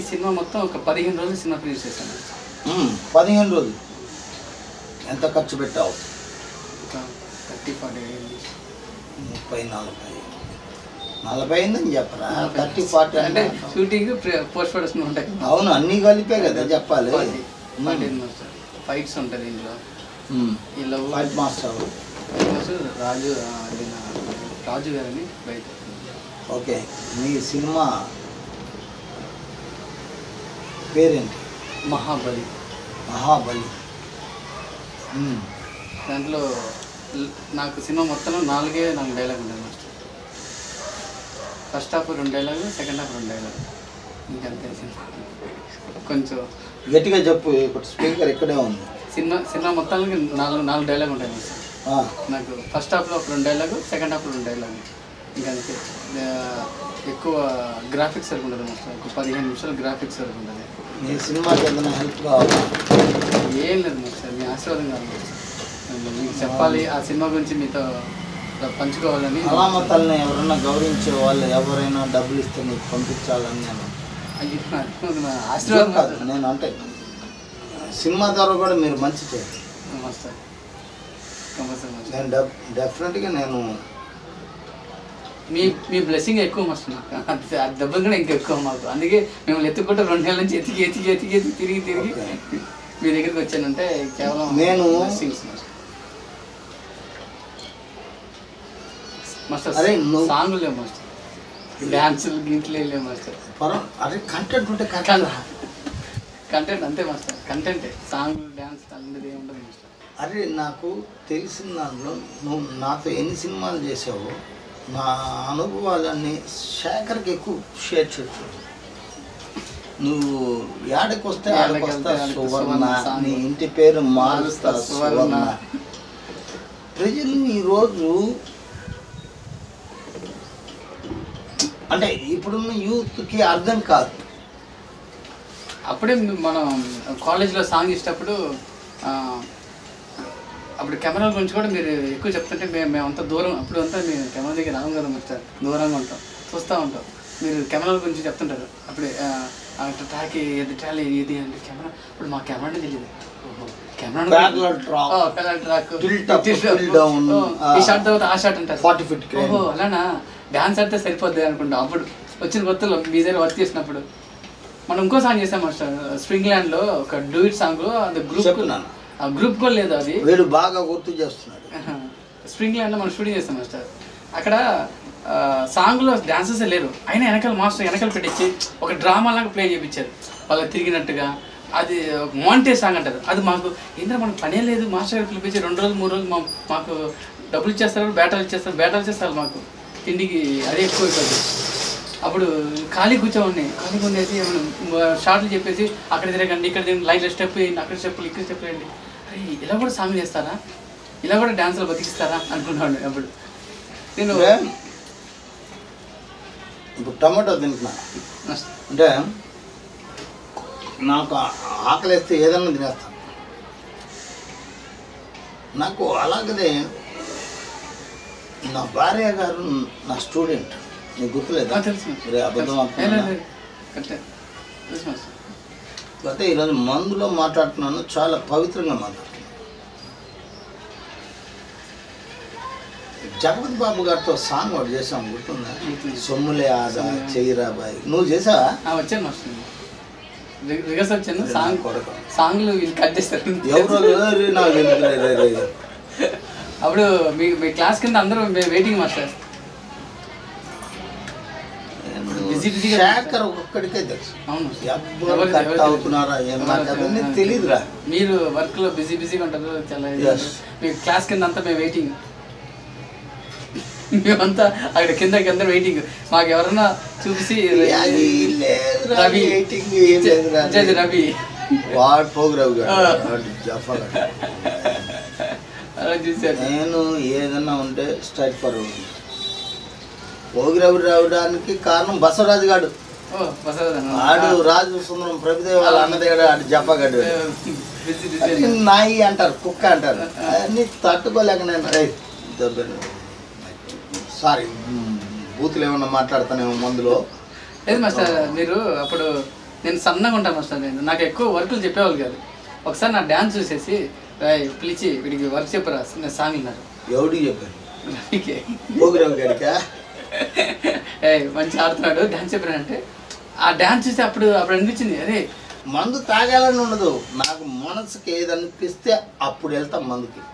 Cinema మొత్తం ఒక పదిహేను రోజులు సినిమా ఫినిష్ చేశాను ఉమ్, పదిహేను రోజులు ఎంత ఖర్చు పెట్టావు ఒక థర్టీ ఫార్టీ ముప్పై నలభై నలభై అయిందని చెప్పరా థర్టీ ఫార్టీ అంటే అంటే షూటింగ్ పోస్ట్ ప్రొడక్షన్ ఉంటాయి అవును అన్నీ కలిపే కదా చెప్పాలి ఫైట్స్ ఉంటుంది ఇందులో ఉమ్, ఈ లవ్ ఫైట్ మాస్టర్ రాజు ఆ, అది నా రాజు గారని బయట ఓకే మీ సినిమా పేరేంటి మహాబలి మహాబలి ఉమ్, దాంట్లో ల్- నాకు సినిమా మొత్తంలో నాలుగే నాలుగు డైలాగ్ ఉంటుంది మాస్టర్ ఫస్ట్ హాఫ్ రెండు డైలాగ్ సెకండ్ హాఫ్ రెండు డైలాగ్ ఇంకంతే సినిమా కొంచెం గట్టిగా చెప్పు ఇప్పుడు స్పీకర్ ఇక్కడే ఉంది సినిమా సినిమా మొత్తానికి నాలుగు నాలుగు డైలాగ్ ఉంటాయి మాస్టర్ ఆ, నాకు ఫస్ట్ హాఫ్లో ఒక రెండు డైలాగ్ సెకండ్ హాఫ్లో రెండు డైలాగ్ ఇంకంతే ఆ, ఎక్కువ గ్రాఫిక్స్ వరకు ఉంటుంది మాస్టర్ ఒక పదిహేను నిమిషాలు గ్రాఫిక్స్ వరకు ఉంటుంది మీ సినిమాకి ఏదైనా హెల్ప్ కావాలా ఏం లేదు మాస్టర్ మీ ఆశీర్వాదం కాదు మాస్టర్. మీకు చెప్పాలి ఆ సినిమా గురించి మీతో పంచుకోవాలని అలామతల్ని ఎవరైనా గౌరవించే వాళ్ళు ఎవరైనా డబ్బులు ఇస్తే నీకు పంపించాలని నేను అయ్యో, నాకు నా ఆశీర్వాదం కాదు నేను అంటే సినిమా ద్వారా కూడా మీరు మంచి చేయాలి మాస్టర్ కంపల్సరీ మాస్టర్ నేను డెఫ్ డెఫినెట్గా నేను మీ మీ బ్లెస్సింగ్ ఎక్కువ మాస్టర్ నాకు అది- ఆ దెబ్బలు కూడా ఇంకా ఎక్కువ మాకు అందుకే మేము ఎత్తుకుంటే రెండు నెలల నుంచి ఎతికి ఎతికి ఎతికి ఎతికి తిరిగి తిరిగి Okay. మీ దగ్గరికి వచ్చానంటే కేవలం నేను- blessings మాస్టర్ మాస్టర్ అరే నువ్వు- సాంగులు లేవు మాస్టర్ డ్యాన్సులు గీట్లు లేవు మాస్టర్ పరం అరే కంటెంట్ ఉంటే కన్- కట్టాలి కంటెంట్ అంతే మాస్టర్ కంటెంటే సాంగ్ డ్యాన్స్ అలాంటిది ఏమి ఉండదు మాస్టర్ అరే నాకు తెలిసిన దాంట్లో నువ్వు నాతో ఎన్ని సినిమాలు చేసావో నా అనుభవాలన్నీ శేఖర్కి ఎక్కువ షేర్ చేసు నువ్వు యాడకి వస్తే ఆడకి యాడకి వస్తా వెళ్తే ఆడకి సువర్ణ సువర్ణ సాంగ్. నీ ఇంటి పేరు మారుస్తా మారుస్తా సువర్ణ. సువర్ణ ప్రజలు ఈరోజు అంటే ఇప్పుడున్న యూత్కి అర్థం కాదు అప్పుడే మనం కాలేజ్లో సాంగ్ ఇచ్చేటప్పుడు ఆ, అప్పుడు కెమెరాల గురించి కూడా మీరు ఎక్కువ చెప్తుంటే మేము మేమంతా దూరం అప్పుడు అంతా మేము కెమెరా దగ్గర రాము కదా మాస్టర్ దూరంగా ఉంటాం చూస్తూ ఉంటాం మీరు కెమెరాల గురించి చెప్తుంటారు అప్పుడే ఆ, అట్లా ట్రాక్ ఇది ట్రాల్ ఇది అంటే కెమెరా ఇప్పుడు మా కెమెరా తెలియదు camera Parallel track. Track Tilt up, tilt down. ఈ షాట్ తర్వాత ఆ షాట్ అంటారు 40 feet crane. ఓహో అలానా డాన్స్ ఆడితే సరిపోద్ది అనుకుంటా అప్పుడు వచ్చిన కొత్తలో మీ దగ్గర వర్క్ చేసినప్పుడు మనం ఇంకో సాంగ్ చేసాం మాస్టర్ స్ప్రింగ్ ల్యాండ్ లో ఒక డూయిట్ సాంగ్ అది గ్రూప్ చెప్తున్నాను. ఆ గ్రూప్ కూడా లేదు అది వీడు బాగా గుర్తు చేస్తున్నాడు స్ప్రింగ్ ల్యాండ్ లో మనం షూటింగ్ చేస్తాం మాస్టర్ అక్కడ ఆ, సాంగ్ లో డాన్సెస్ లేరు అయినా వెనకాల మాస్టర్ వెనకాల పెట్టించి ఒక డ్రామా లాగా ప్లే చేయించారు వాళ్ళకి తిరిగినట్టుగా అది మాంటే సాంగ్ అంటారు అది మాకు ఏంటంటే మనకు పనే లేదు మాస్టర్ గారు పిలిపించి రెండు రోజులు మూడు రోజులు మా- మాకు డబ్బులు ఇచ్చేస్తారు బేటాలు ఇచ్చేస్తారు బేటాలు ఇచ్చేస్తారు మాకు తిండికి అదే ఎక్కువ అయిపోతుంది అప్పుడు ఖాళీ కూర్చోండి ఖాళీ ఉండేసి షార్ట్లు చెప్పేసి అక్కడ తిరగండి ఇక్కడ తిరగండి లైన్లో స్టెప్ వేయండి అక్కడ స్టెప్పులు ఇక్కడ స్టెప్ వేయండి అరే ఇలా కూడా సాంగ్ చేస్తారా ఇలా కూడా డాన్సులు బతికిస్తారా అనుకున్నాను అప్పుడు నేను అంటే ఇప్పుడు టమాటో తింటున్నా అంటే నాకు ఆ- ఆకలేస్తే ఏదన్నా తినేస్తాను నాకు అలాగనే నా భార్య గారు నా స్టూడెంట్ నీకు గుర్తులేదా ఆ, తెలుసు రే అబద్ధం లేదు, ఆడుతున్నా లేదు, కరెక్టే. తెలుసు మాస్టర్. అయితే ఈరోజు మందులో మాట్లాడుతున్నాను చాలా పవిత్రంగా మాట్లాడుతున్నాను జగపతి బాబు గారితో సాంగ్ ఒకటి చేసాం గుర్తుందా గుర్తుంది. సొమ్ములే ఆదా చెయ్యిరా బాయ్ నువ్వు చేసావా ఆ, వచ్చాను మాస్టర్ రి- రిహర్సల్ వచ్చాను సాంగ్ కొడక. సాంగ్లు వీళ్ళు కట్ చేస్తారు ఎవరో రే నాకు ఎందుకు రే రే రే రే. అప్పుడు మీ మీ క్లాస్ కింద అందరూ వెయిటింగ్ మాస్టర్ Busy busyగా శేఖర్ ఒక్కడికే తెలుసు అవును ఎవరు ఎవరు- కట్ ఎవరు అవుతున్నారా ఏం నాకు అవన్నీ తెలియదురా మీరు వర్క్ లో బిజీ బిజీగా ఉంటారు చాలా ఇది Yes. ఉంటుంది. మీ క్లాస్ కింద అంతా మేము వెయిటింగ్ మేమంతా అక్కడ కింద కింద వెయిటింగ్ మాకు ఎవరన్నా చూసి అది లేదురా, రవి waiting ఏం లేదురా. జడ్జి రవి వాడు పోగురావు గారు ఆ. వాడు జఫా గారు. అలా చూసారు నేను ఏదన్నా ఉంటే స్ట్రైట్ ఫార్వర్డ్ పోగిరవి రావడానికి కారణం బసవరాజు గాడు ఓ బసవదన్న. ఆడు రాజు సుందరం ప్రభుదేవ వాళ్ళ అన్నదేవుడు ఆడు జప్పగాడు బిజీ అది బిజీ నాయి అంటారు కుక్క అంటారు అన్ని తట్టుకోలేక నేను "ఏయ్, దొబ్బెను." సారీ బూతులు ఏమన్నా మాట్లాడతానేమో మందులో లేదు మాస్టర్ మీరు అప్పుడు నేను సన్నగా ఉంటాను మాస్టర్ నేను నాకు ఎక్కువ వర్కులు చెప్పేవాళ్ళు కాదు ఒకసారి నా డ్యాన్స్ చూసేసి "రేయ్, పిలిచి వీడికి వర్క్ చెప్పరా నేను సాంగ్ విన్నారు ఎవడికి చెప్పాను అందుకే ప్రోగ్రామ్ గడికా ఏ మంచి ఆడుతున్నాడు డ్యాన్స్ చెప్పానంటే ఆ డ్యాన్స్ చూసి అప్పుడు అప్పుడు అనిపించింది అరే మందు తాగాలని ఉండదు నాకు మనసుకి ఏది అనిపిస్తే అప్పుడు వెళ్తాం మందుకి